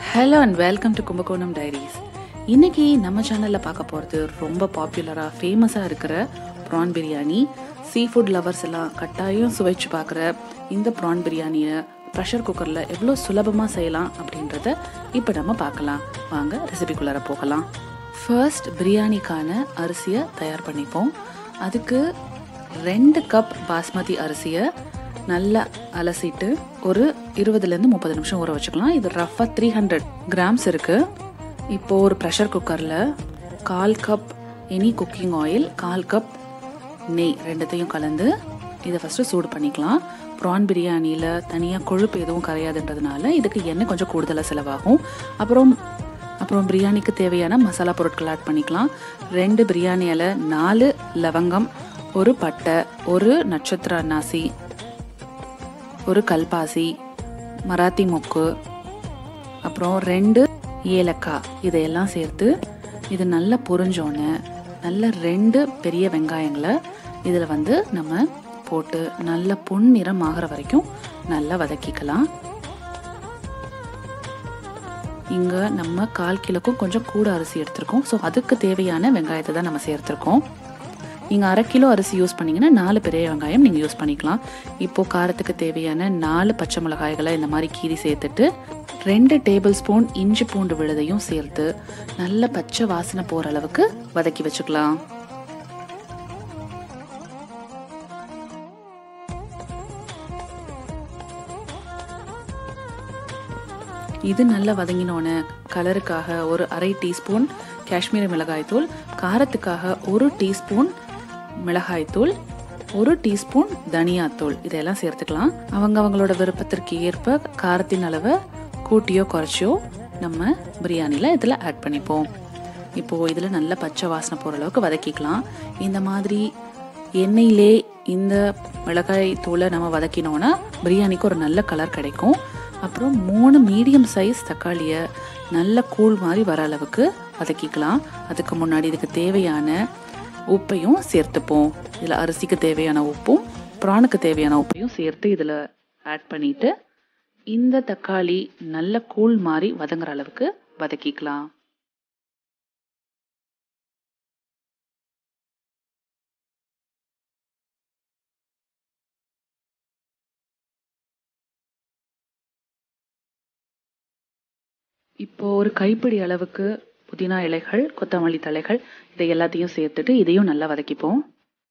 hello and welcome to Kumbakonam diaries இன்னைக்கு நம்ம சேனலில் பார்க்க போகிறது ரொம்ப பாப்புலராக ஃபேமஸாக இருக்கிற prawn biryani seafood lovers எல்லாம் கட்டாயம் சுவைச்சு பார்க்குற இந்த ப்ரான் பிரியாணியை ப்ரெஷர் குக்கரில் எவ்வளோ சுலபமாக செய்யலாம் அப்படின்றத இப்போ நம்ம பார்க்கலாம் வாங்க ரெசிபிக்குள்ளார போகலாம் ஃபர்ஸ்ட் பிரியாணிக்கான அரிசியை தயார் பண்ணிப்போம் அதுக்கு ரெண்டு கப் பாஸ்மதி அரிசியை நல்லா அலசிட்டு ஒரு இருபதுலேருந்து முப்பது நிமிஷம் ஊற வச்சுக்கலாம் இது ரஃபாக த்ரீ ஹண்ட்ரட் கிராம்ஸ் இருக்குது இப்போது ஒரு ப்ரெஷர் குக்கரில் கால் கப் எனி குக்கிங் ஆயில் கால் கப் நெய் ரெண்டுத்தையும் கலந்து இதை ஃபஸ்ட்டு சூடு பண்ணிக்கலாம் ப்ரான் பிரியாணியில் தனியாக கொழுப்பு எதுவும் கரையாதுன்றதுனால இதுக்கு எண்ணெய் கொஞ்சம் கூடுதலாக செலவாகும் அப்புறம் அப்புறம் பிரியாணிக்கு தேவையான மசாலா பொருட்கள் ஆட் பண்ணிக்கலாம் ரெண்டு பிரியாணி இலை நாலு லவங்கம் ஒரு பட்டை ஒரு நட்சத்திர அன்னாசி ஒரு கல்பாசி மராத்தி மொக்கு அப்புறம் ரெண்டு ஏலக்காய் இதையெல்லாம் சேர்த்து இது நல்லா பொரிஞ்சோன்னே நல்ல ரெண்டு பெரிய வெங்காயங்களை இதில் வந்து நம்ம போட்டு நல்ல பொன்னிறம் ஆகிற வரைக்கும் நல்லா வதக்கிக்கலாம் இங்கே நம்ம கால் கிலோக்கும் கொஞ்சம் கூட அரிசி எடுத்திருக்கோம் ஸோ அதுக்கு தேவையான வெங்காயத்தை தான் நம்ம சேர்த்துருக்கோம் நீங்கள் அரை கிலோ அரிசி யூஸ் பண்ணிங்கன்னா நாலு பெரிய வெங்காயம் நீங்கள் யூஸ் பண்ணிக்கலாம் இப்போது காரத்துக்கு தேவையான நாலு பச்சை மிளகாய்களை இந்த மாதிரி கீரி சேர்த்துட்டு ரெண்டு டேபிள் ஸ்பூன் இஞ்சி பூண்டு விழுதையும் சேர்த்து நல்ல பச்சை வாசனை போகிற அளவுக்கு வதக்கி வச்சுக்கலாம் இது நல்லா வதங்கினோன்னு கலருக்காக ஒரு அரை டீஸ்பூன் காஷ்மீரி மிளகாய்த்தூள் காரத்துக்காக ஒரு டீஸ்பூன் மிளகாய்த்தூள் ஒரு டீஸ்பூன் தனியாத்தூள் இதெல்லாம் சேர்த்துக்கலாம் அவங்க அவங்களோட விருப்பத்திற்கு ஏற்ப காரத்தின் அளவை கூட்டியோ குறைச்சியோ நம்ம பிரியாணியில் இதில் ஆட் பண்ணிப்போம் இப்போது இதில் நல்ல பச்சை வாசனை போகிற அளவுக்கு வதக்கிக்கலாம் இந்த மாதிரி எண்ணெயிலே இந்த மிளகாய் தூளை நம்ம வதக்கினோன்னா பிரியாணிக்கு ஒரு நல்ல கலர் கிடைக்கும் அப்புறம் மூணு மீடியம் சைஸ் தக்காளியை நல்ல கூழ் மாதிரி வர அளவுக்கு வதக்கிக்கலாம் அதுக்கு முன்னாடி இதுக்கு தேவையான உப்பையும் சேர்த்துப்போம் இதில் அரிசிக்கு தேவையான உப்பும் ப்ரானுக்கு தேவையான உப்பையும் சேர்த்து இதில் ஆட் பண்ணிட்டு இந்த தக்காளி நல்ல கூழ் மாதிரி வதங்குற அளவுக்கு வதக்கிக்கலாம் இப்போ ஒரு கைப்பிடி அளவுக்கு புதினா இலைகள் கொத்தமல்லி தலைகள் இதை எல்லாத்தையும் சேர்த்துட்டு இதையும் நல்லா வதக்கிப்போம்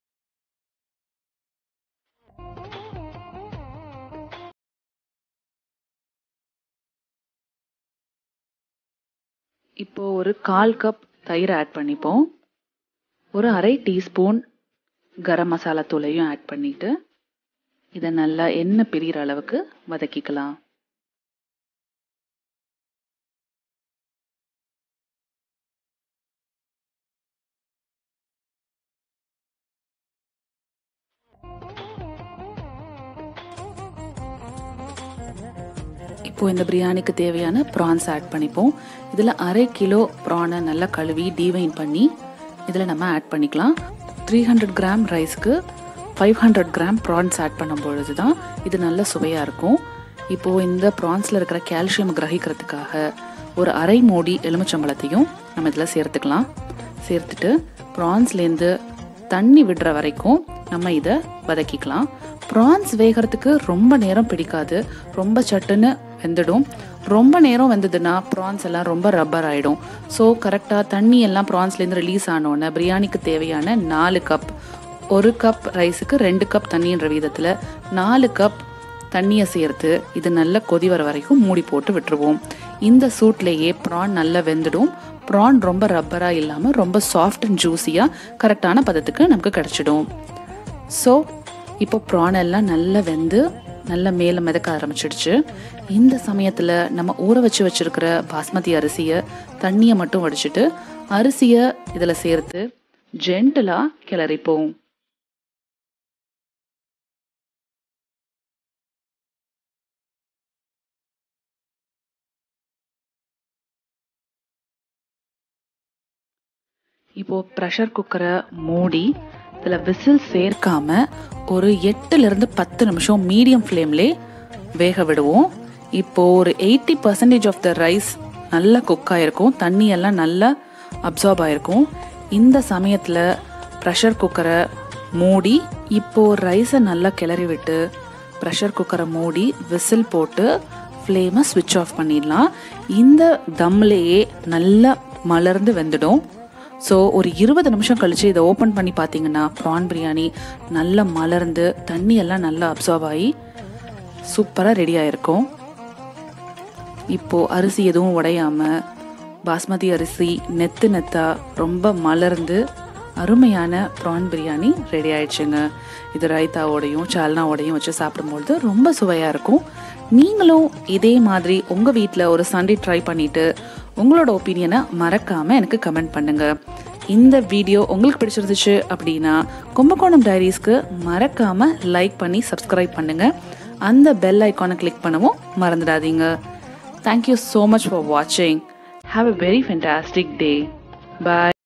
இப்போ ஒரு கால் கப் தயிர் ஆட் பண்ணிப்போம் ஒரு அரை டீஸ்பூன் கரம் மசாலா தூளையும் ஆட் பண்ணிட்டு இதை நல்லா எண்ணெய் பிரிகிற அளவுக்கு வதக்கிக்கலாம் இப்போ இந்த பிரியாணிக்கு தேவையான ப்ரான்ஸ் ஆட் பண்ணிப்போம் இதில் அரை கிலோ ப்ரானை நல்லா கழுவி டீவைன் பண்ணி இதில் நம்ம ஆட் பண்ணிக்கலாம் த்ரீ ஹண்ட்ரட் கிராம் ரைஸ்க்கு five hundred gram prawns add பண்ணும் பொழுது தான் இது நல்ல சுவையாக இருக்கும் இப்போது இந்த ப்ரான்ஸில் இருக்கிற கால்சியம் கிரகிக்கிறதுக்காக ஒரு அரை மூடி எலுமிச்சம்பழத்தையும் நம்ம இதில் சேர்த்துக்கலாம் சேர்த்துட்டு ப்ரான்ஸ்லேருந்து தண்ணி விடுற வரைக்கும் நம்ம இதை வதக்கிக்கலாம் ப்ரான்ஸ் வேகிறதுக்கு ரொம்ப நேரம் பிடிக்காது ரொம்ப சட்டுன்னு வெந்துடும் ரொம்ப நேரம் வெந்ததுன்னா ப்ரான்ஸ் எல்லாம் ரொம்ப ரப்பர் ஆகிடும் ஸோ கரெக்டாக தண்ணி எல்லாம் ப்ரான்ஸ்லேருந்து ரிலீஸ் ஆனோடனே பிரியாணிக்கு தேவையான நாலு கப் ஒரு கப் ரைஸுக்கு ரெண்டு கப் தண்ணின்ற விதத்தில் நாலு கப் தண்ணியை சேர்த்து இது நல்லா கொதி வர வரைக்கும் மூடி போட்டு விட்டுருவோம் இந்த சூட்லேயே ப்ரான் நல்லா வெந்துடும் ப்ரான் ரொம்ப ரப்பராக இல்லாமல் ரொம்ப சாஃப்ட் அண்ட் ஜூஸியாக கரெக்டான பதத்துக்கு நமக்கு கிடச்சிடும் ஸோ இப்போ ப்ரான் எல்லாம் நல்லா வெந்து நல்லா மேலே மிதக்க ஆரம்பிச்சிடுச்சு இந்த சமயத்தில் நம்ம ஊற வச்சு வச்சுருக்கிற பாஸ்மதி அரிசியை தண்ணியை மட்டும் வடிச்சிட்டு அரிசியை இதில் சேர்த்து ஜென்டலாக கிளறிப்போம் இப்போது ப்ரெஷர் குக்கரை மூடி இதில் விசில் சேர்க்காம ஒரு எட்டுலேருந்து பத்து நிமிஷம் மீடியம் ஃப்ளேம்லே வேக விடுவோம் இப்போ ஒரு eighty percentage of the rice நல்லா குக் ஆகிருக்கும் தண்ணி எல்லாம் நல்லா அப்சார்ப் ஆகிருக்கும் இந்த சமயத்தில் ப்ரெஷர் குக்கரை மூடி இப்போ ரைஸை நல்லா கிளறி விட்டு ப்ரெஷர் குக்கரை மூடி விசில் போட்டு ஃப்ளேமை ஸ்விட்ச் ஆஃப் பண்ணிடலாம் இந்த தம்லேயே நல்லா மலர்ந்து வெந்துடும் ஸோ ஒரு இருபது நிமிஷம் கழிச்சு இதை ஓப்பன் பண்ணி பார்த்தீங்கன்னா ப்ரான் பிரியாணி நல்லா மலர்ந்து தண்ணி எல்லாம் நல்லா அப்சார்ப் ஆகி சூப்பராக ரெடி ஆயிருக்கும் இப்போது அரிசி எதுவும் உடையாம பாஸ்மதி அரிசி நெத்து நெத்தா ரொம்ப மலர்ந்து அருமையான ப்ரான் பிரியாணி ரெடி ஆயிடுச்சுங்க இது ரைத்தாவோடையும் சால்னாவோடையும் வச்சு சாப்பிடும்பொழுது ரொம்ப சுவையாக இருக்கும் நீங்களும் இதே மாதிரி உங்கள் வீட்டில் ஒரு சண்டே ட்ரை பண்ணிவிட்டு உங்களோட ஒப்பீனியனை மறக்காமல் எனக்கு கமெண்ட் பண்ணுங்கள் இந்த வீடியோ உங்களுக்கு பிடிச்சிருந்துச்சு அப்படின்னா கும்பகோணம் டைரிஸ்க்கு மறக்காமல் லைக் பண்ணி சப்ஸ்கிரைப் பண்ணுங்கள் அந்த பெல் ஐக்கானை கிளிக் பண்ணவும் மறந்துடாதீங்க தேங்க்யூ ஸோ மச் ஃபார் வாட்சிங் have a very fantastic day bye